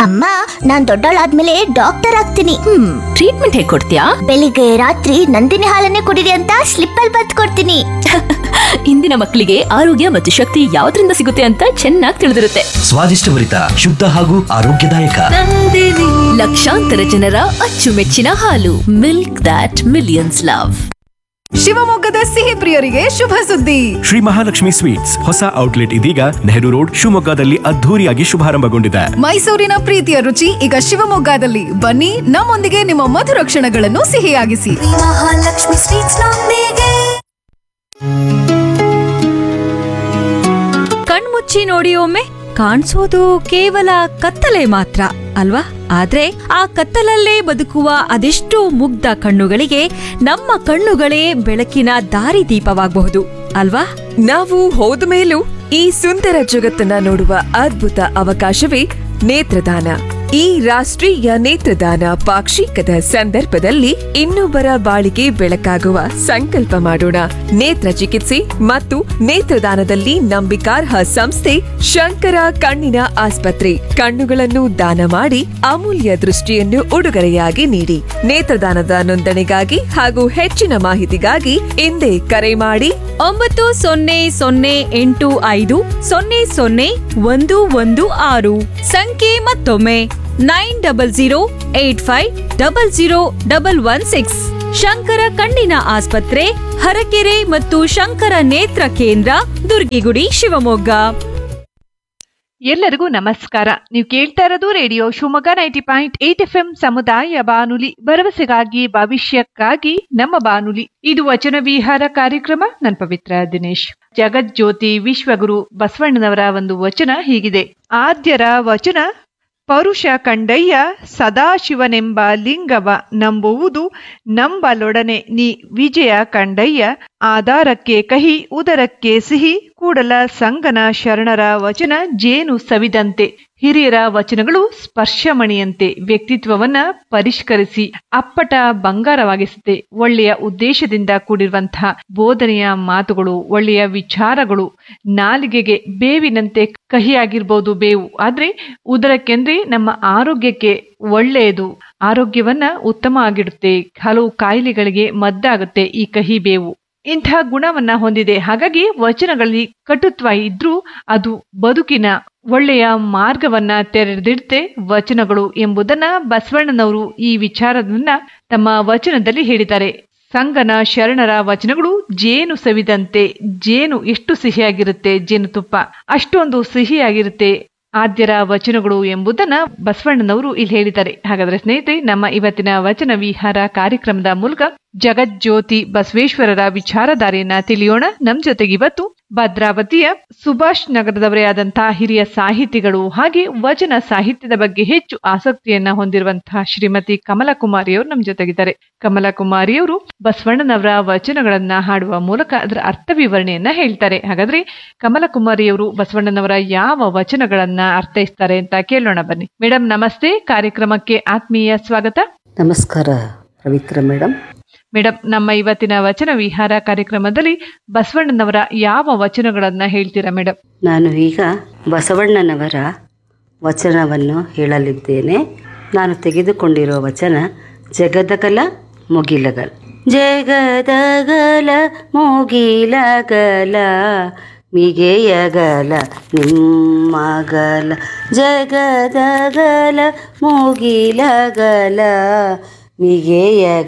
ಅಮ್ಮ ನಾನ್ ದೊಡ್ಡವಳಾದ್ಮೇಲೆ ಡಾಕ್ಟರ್ ಆಗ್ತೀನಿ ಹ್ಮ್ ಟ್ರೀಟ್ಮೆಂಟ್ ಹೇಗ್ ಕೊಡ್ತೀಯಾ ಬೆಳಿಗ್ಗೆ ರಾತ್ರಿ ನಂದಿನಿ ಹಾಲನ್ನೇ ಕುಡಿರಿ ಅಂತ ಸ್ಲಿಪ್ ಅಲ್ಲಿ ಬತ್ ಕೊಡ್ತೀನಿ ಇಂದಿನ ಮಕ್ಕಳಿಗೆ ಆರೋಗ್ಯ ಮತ್ತು ಶಕ್ತಿ ಯಾವ್ದ್ರಿಂದ ಸಿಗುತ್ತೆ ಅಂತ ಚೆನ್ನಾಗಿ ತಿಳಿದಿರುತ್ತೆ ಸ್ವಾದಿಷ್ಟಭರಿತ ಶುದ್ಧ ಹಾಗೂ ಆರೋಗ್ಯದಾಯಕ ಲಕ್ಷಾಂತರ ಜನರ ಅಚ್ಚುಮೆಚ್ಚಿನ ಹಾಲು ಮಿಲ್ಕ್ ದಾಟ್ ಮಿಲಿಯನ್ಸ್ ಲವ್ ಶಿವಮೊಗ್ಗದ ಸಿಹಿ ಪ್ರಿಯರಿಗೆ ಶುಭ ಸುದ್ದಿ ಶ್ರೀ ಮಹಾಲಕ್ಷ್ಮಿ ಸ್ವೀಟ್ಸ್ ಹೊಸ ಔಟ್ಲೆಟ್ ಇದೀಗ ನೆಹರು ರೋಡ್ ಶಿವಮೊಗ್ಗದಲ್ಲಿ ಅದ್ಧೂರಿಯಾಗಿ ಶುಭಾರಂಭಗೊಂಡಿದೆ ಮೈಸೂರಿನ ಪ್ರೀತಿಯ ರುಚಿ ಈಗ ಶಿವಮೊಗ್ಗದಲ್ಲಿ ಬನ್ನಿ ನಮ್ಮೊಂದಿಗೆ ನಿಮ್ಮ ಮಧುರ ಕ್ಷಣಗಳನ್ನು ಸಿಹಿಯಾಗಿಸಿ ಮಹಾಲಕ್ಷ್ಮಿ ಸ್ವೀಟ್ಸ್ ನೊಂದಿಗೆ ಕಣ್ಮುಚ್ಚಿ ನೋಡಿ ಒಮ್ಮೆ ಕಾಣಿಸೋದು ಕೇವಲ ಕತ್ತಲೆ ಮಾತ್ರ ಅಲ್ವಾ ಆದ್ರೆ ಆ ಕತ್ತಲಲ್ಲೇ ಬದುಕುವ ಅದೆಷ್ಟೋ ಮುಗ್ಧ ಕಣ್ಣುಗಳಿಗೆ ನಮ್ಮ ಕಣ್ಣುಗಳೇ ಬೆಳಕಿನ ದಾರಿದೀಪವಾಗಬಹುದು ಅಲ್ವಾ ನಾವು ಹೋದ ಮೇಲೂ ಈ ಸುಂದರ ಜಗತ್ತನ್ನ ನೋಡುವ ಅದ್ಭುತ ಅವಕಾಶವೇ ನೇತ್ರದಾನ ಈ ರಾಷ್ಟ್ರೀಯ ನೇತ್ರದಾನ ಪಾಕ್ಷಿಕದ ಸಂದರ್ಭದಲ್ಲಿ ಇನ್ನೊಬ್ಬರ ಬಾಳಿಗೆ ಬೆಳಕಾಗುವ ಸಂಕಲ್ಪ ಮಾಡೋಣ ನೇತ್ರ ಚಿಕಿತ್ಸೆ ಮತ್ತು ನೇತ್ರದಾನದಲ್ಲಿ ನಂಬಿಕಾರ್ಹ ಸಂಸ್ಥೆ ಶಂಕರ ಕಣ್ಣಿನ ಆಸ್ಪತ್ರೆ ಕಣ್ಣುಗಳನ್ನು ದಾನ ಮಾಡಿ ಅಮೂಲ್ಯ ದೃಷ್ಟಿಯನ್ನು ಉಡುಗೊರೆಯಾಗಿ ನೀಡಿ ನೇತ್ರದಾನದ ನೋಂದಣಿಗಾಗಿ ಹಾಗೂ ಹೆಚ್ಚಿನ ಮಾಹಿತಿಗಾಗಿ ಹಿಂದೆ ಕರೆ ಮಾಡಿ ಒಂಬತ್ತು ಸೊನ್ನೆ ಸೊನ್ನೆ ಎಂಟು ಐದು ಸೊನ್ನೆ ಸೊನ್ನೆ ಒಂದು ಒಂದು ಆರು ಸಂಖ್ಯೆ ಮತ್ತೊಮ್ಮೆ nine double zero eight five double zero double one six Shankara ಕಣ್ಣಿನ ಆಸ್ಪತ್ರೆ ಹರಕೆರೆ ಮತ್ತು ಶಂಕರ ನೇತ್ರ ಕೇಂದ್ರ ದುರ್ಗಿಗುಡಿ ಶಿವಮೊಗ್ಗ ಎಲ್ಲರಿಗೂ ನಮಸ್ಕಾರ ನೀವು ಕೇಳ್ತಾ ಇರೋದು radio Shivamogga ninety point eight F M ಸಮುದಾಯ ಬಾನುಲಿ ಭರವಸೆಗಾಗಿ ಭವಿಷ್ಯಕ್ಕಾಗಿ ನಮ್ಮ ಬಾನುಲಿ ಇದು ವಚನ ವಿಹಾರ ಕಾರ್ಯಕ್ರಮ ನನ್ ಪವಿತ್ರ ದಿನೇಶ್ ಜಗಜ್ಯೋತಿ ವಿಶ್ವಗುರು ಬಸವಣ್ಣನವರ ಒಂದು ವಚನ ಹೀಗಿದೆ ಆದ್ಯರ ವಚನ ಪರುಷ ಕಂಡಯ್ಯ ಸದಾಶಿವನೆಂಬ ಲಿಂಗವ ನಂಬುವುದು ನಂಬಲೊಡನೆ ನೀ ವಿಜಯ ಕಂಡಯ್ಯ ಆಧಾರಕ್ಕೆ ಕಹಿ ಉದರಕ್ಕೆ ಸಿಹಿ ಕೂಡಲ ಸಂಗನ ಶರಣರ ವಚನ ಜೇನು ಸವಿದಂತೆ ಹಿರಿಯರ ವಚನಗಳು ಸ್ಪರ್ಶಮಣಿಯಂತೆ ವ್ಯಕ್ತಿತ್ವವನ್ನ ಪರಿಷ್ಕರಿಸಿ ಅಪ್ಪಟ ಬಂಗಾರವಾಗಿಸುತ್ತೆ ಒಳ್ಳೆಯ ಉದ್ದೇಶದಿಂದ ಕೂಡಿರುವಂತಹ ಬೋಧನೆಯ ಮಾತುಗಳು ಒಳ್ಳೆಯ ವಿಚಾರಗಳು ನಾಲಿಗೆಗೆ ಬೇವಿನಂತೆ ಕಹಿಯಾಗಿರ್ಬೋದು ಬೇವು ಆದ್ರೆ ಉದರಕ್ಕೆಂದ್ರೆ ನಮ್ಮ ಆರೋಗ್ಯಕ್ಕೆ ಒಳ್ಳೆಯದು ಆರೋಗ್ಯವನ್ನ ಉತ್ತಮ ಆಗಿಡುತ್ತೆ ಹಲವು ಕಾಯಿಲೆಗಳಿಗೆ ಮದ್ದಾಗುತ್ತೆ ಈ ಕಹಿ ಬೇವು ಇಂಥ ಗುಣವನ್ನ ಹೊಂದಿದೆ ಹಾಗಾಗಿ ವಚನಗಳಲ್ಲಿ ಕಟುತ್ವ ಇದ್ರೂ ಅದು ಬದುಕಿನ ಒಳ್ಳೆಯ ಮಾರ್ಗವನ್ನ ತೆರೆದಿಡುತ್ತೆ ವಚನಗಳು ಎಂಬುದನ್ನ ಬಸವಣ್ಣನವರು ಈ ವಿಚಾರವನ್ನ ತಮ್ಮ ವಚನದಲ್ಲಿ ಹೇಳಿದ್ದಾರೆ ಸಂಗನ ಶರಣರ ವಚನಗಳು ಜೇನು ಸವಿದಂತೆ ಜೇನು ಎಷ್ಟು ಸಿಹಿಯಾಗಿರುತ್ತೆ ಜೇನುತುಪ್ಪ ಅಷ್ಟೊಂದು ಸಿಹಿಯಾಗಿರುತ್ತೆ ಆದ್ಯರ ವಚನಗಳು ಎಂಬುದನ್ನ ಬಸವಣ್ಣನವರು ಇಲ್ಲಿ ಹೇಳಿದ್ದಾರೆ ಹಾಗಾದ್ರೆ ಸ್ನೇಹಿತರೆ ನಮ್ಮ ಇವತ್ತಿನ ವಚನ ವಿಹಾರ ಕಾರ್ಯಕ್ರಮದ ಮೂಲಕ ಜಗಜ್ಯೋತಿ ಬಸವೇಶ್ವರರ ವಿಚಾರಧಾರೆಯನ್ನ ತಿಳಿಯೋಣ ನಮ್ ಜೊತೆಗೆ ಇವತ್ತು ಭದ್ರಾವತಿಯ ಸುಭಾಷ್ ನಗರದವರೇ ಆದಂತಹ ಹಿರಿಯ ಸಾಹಿತಿಗಳು ಹಾಗೆ ವಚನ ಸಾಹಿತ್ಯದ ಬಗ್ಗೆ ಹೆಚ್ಚು ಆಸಕ್ತಿಯನ್ನ ಹೊಂದಿರುವಂತಹ ಶ್ರೀಮತಿ ಕಮಲಕುಮಾರಿಯವರು ನಮ್ ಜೊತೆಗಿದ್ದಾರೆ ಕಮಲಕುಮಾರಿಯವರು ಬಸವಣ್ಣನವರ ವಚನಗಳನ್ನ ಹಾಡುವ ಮೂಲಕ ಅದರ ಅರ್ಥ ವಿವರಣೆಯನ್ನ ಹೇಳ್ತಾರೆ ಹಾಗಾದ್ರೆ ಕಮಲಕುಮಾರಿಯವರು ಬಸವಣ್ಣನವರ ಯಾವ ವಚನಗಳನ್ನ ಅರ್ಥೈಸ್ತಾರೆ ಅಂತ ಕೇಳೋಣ ಬನ್ನಿ ಮೇಡಮ್ ನಮಸ್ತೆ ಕಾರ್ಯಕ್ರಮಕ್ಕೆ ಆತ್ಮೀಯ ಸ್ವಾಗತ ನಮಸ್ಕಾರ ಪವಿತ್ರ ಮೇಡಮ್ ಮೇಡಮ್ ನಮ್ಮ ಇವತ್ತಿನ ವಚನ ವಿಹಾರ ಕಾರ್ಯಕ್ರಮದಲ್ಲಿ ಬಸವಣ್ಣನವರ ಯಾವ ವಚನಗಳನ್ನ ಹೇಳ್ತೀರಾ ಮೇಡಮ್ ನಾನು ಈಗ ಬಸವಣ್ಣನವರ ವಚನವನ್ನು ಹೇಳಲಿದ್ದೇನೆ ನಾನು ತೆಗೆದುಕೊಂಡಿರುವ ವಚನ ಜಗದಗಲ ಮುಗಿಲಗಲ ಜಗದಗಲ ಮುಗಿಲಗಲ ಮಿಗೆಯಗಲ ನಿಮ್ಮಗಲ ಜಗದಗಲ ಮುಗಿಲಗಲ ಮಿಗೆಯ